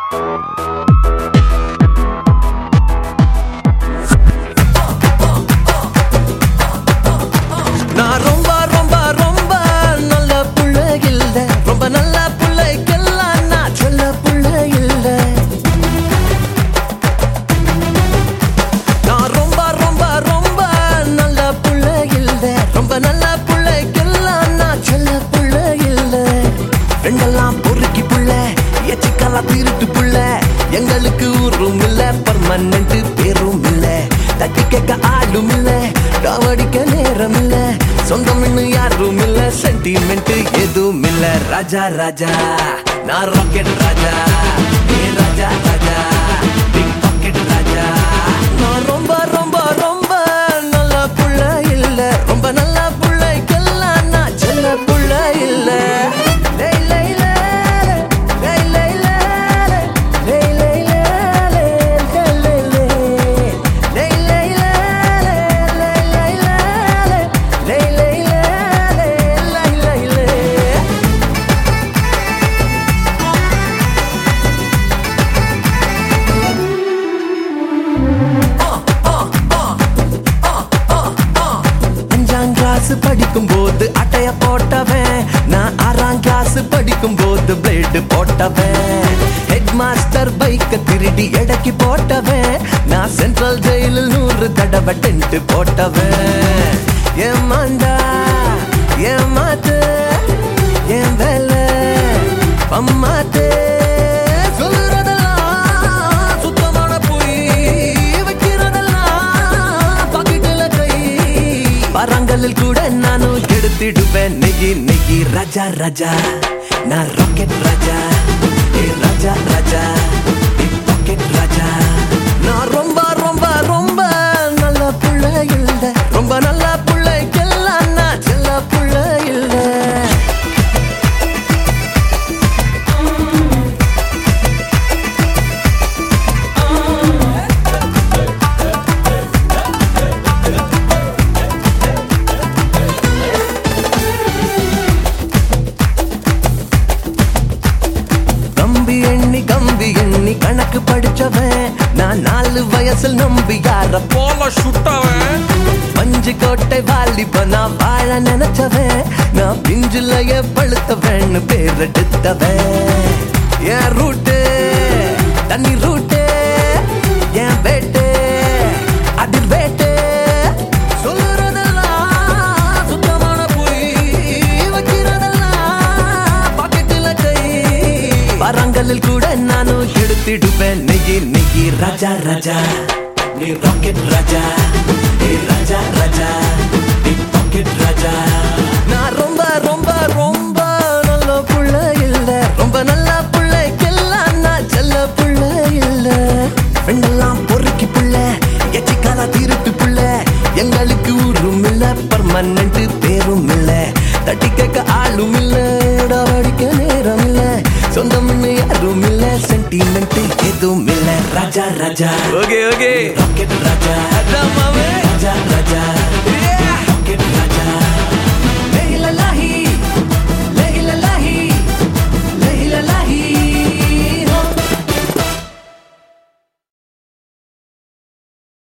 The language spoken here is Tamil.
நான் ரொம்ப ரொம்ப ரொம்ப நல்ல புள்ள இல்ல ரொம்ப நல்ல பிள்ளைக்கெல்லாம் நான் சொல்ல புள்ள இல்ல நான் ரொம்ப ரொம்ப ரொம்ப நல்ல புள்ள இல்ல ரொம்ப நல்ல பிள்ளைக்கெல்லாம் நான் சொல்ல புள்ள இல்ல ரெண்டெல்லாம் பொறுக்கி புள்ள எச்சிக்கெல்லாம் திருட்டு புள்ள எங்களுக்கு ஊரும் இல்ல பர்மனன்ட் பேரும் இல்ல தட்டி கேட்க ஆளும் இல்ல காவடிக்க நேரம் இல்ல சொந்தம் இன்னும் யாரும் இல்ல சென்டிமெண்ட் எதுவும் இல்ல ராஜா ராஜா நான் ராக்கெட் ராஜா ஏ ராஜா ராஜா பிக் பாக்கெட் ராஜா நான் ரொம்ப ரொம்ப ரொம்ப நல்ல புள்ள இல்ல ரொம்ப நல்ல புள்ளைக்கெல்லாம் நான் செல்ல புள்ள இல்ல லை, லை, லை, லை, லை, லை, லை, லை, லை, லை, லை, லை, லை. லை, லை, லை, லை, லை, லை, லை, லை, லை, லை, லை, லை. அஞ்சாம் கிளாஸ் படிக்கும் போது அட்டைய போட்டவன் நான் ஆறாம் கிளாஸ் படிக்கும் போது பிளேடு போட்டவன் ஹெட் மாஸ்டர் பைக்க திருடி எடக்கி போட்டவன் நான் சென்ட்ரல் ஜெயிலில் நூறு தடவை டென்ட் போட்டவன் ஏமாண்டா ஏமாத்து என் வேலை பம்மாத்து சொல்றதெல்லாம் சுத்தமான பொய் வைக்கிறதெல்லாம் பாக்கெட்டுல கை பரங்களில் கூட நானும் எடுத்திடுவேன் நெகி நெகி ராஜா ராஜா நான் ராக்கெட் ராஜா ஏ ராஜா ராஜா பாக்கெட் ராஜா நான் ரொம்ப ரொம்ப ரொம்ப நல்ல புள்ள இல்ல ரொம்ப நல்ல புள்ளைக்கெல்லாம் நான் செல்ல புள்ள இல்ல கம்பி எண்ணி கம்பி எண்ணி கணக்கு படிச்சவன் நான் நாலு வயசில் நம்பி யார போல சுட்டவன் பஞ்சு கோட்டை வாலிப நான் வாழ நினைச்சவன் நான் பிஞ்சுலைய பழுத்தவன் பேர் எடுத்தவன் என் ரூட்டு தண்ணி ரூட்டு என் வேட்டு அதிர் வேட்டு சொல்றதெல்லாம் சுத்தமான பொய் வைக்கிறதெல்லாம் பாக்கெட்டுல கை பரங்களில் கூட நானும் எடுத்திடுவேன் நெகி நெகி ராஜா ராஜா நீ ராக்கெட் ராஜா நீ ராஜா ராஜா நீ பாக்கெட் ராஜா நான் ரொம்ப ரொம்ப ரொம்ப நல்ல புள்ள இல்ல ரொம்ப நல்ல புள்ளைக்கெல்லாம் நான் செல்ல புள்ள இல்ல பெண்ணெல்லாம் பொறுக்கி புள்ள எச்சிக்கால திருட்டு புள்ள எங்களுக்கு ஊரும் இல்ல பர்மனன்ட் பேரும் இல்ல தட்டி கேட்க ஆளும் இல்ல டவடிக்க நேரம் இல்ல சொந்தம் யாரும் இல்ல சென்டிமெண்ட் எதுவும் இல்ல Raja Raja okay okay rocket Raja Raja ராஜா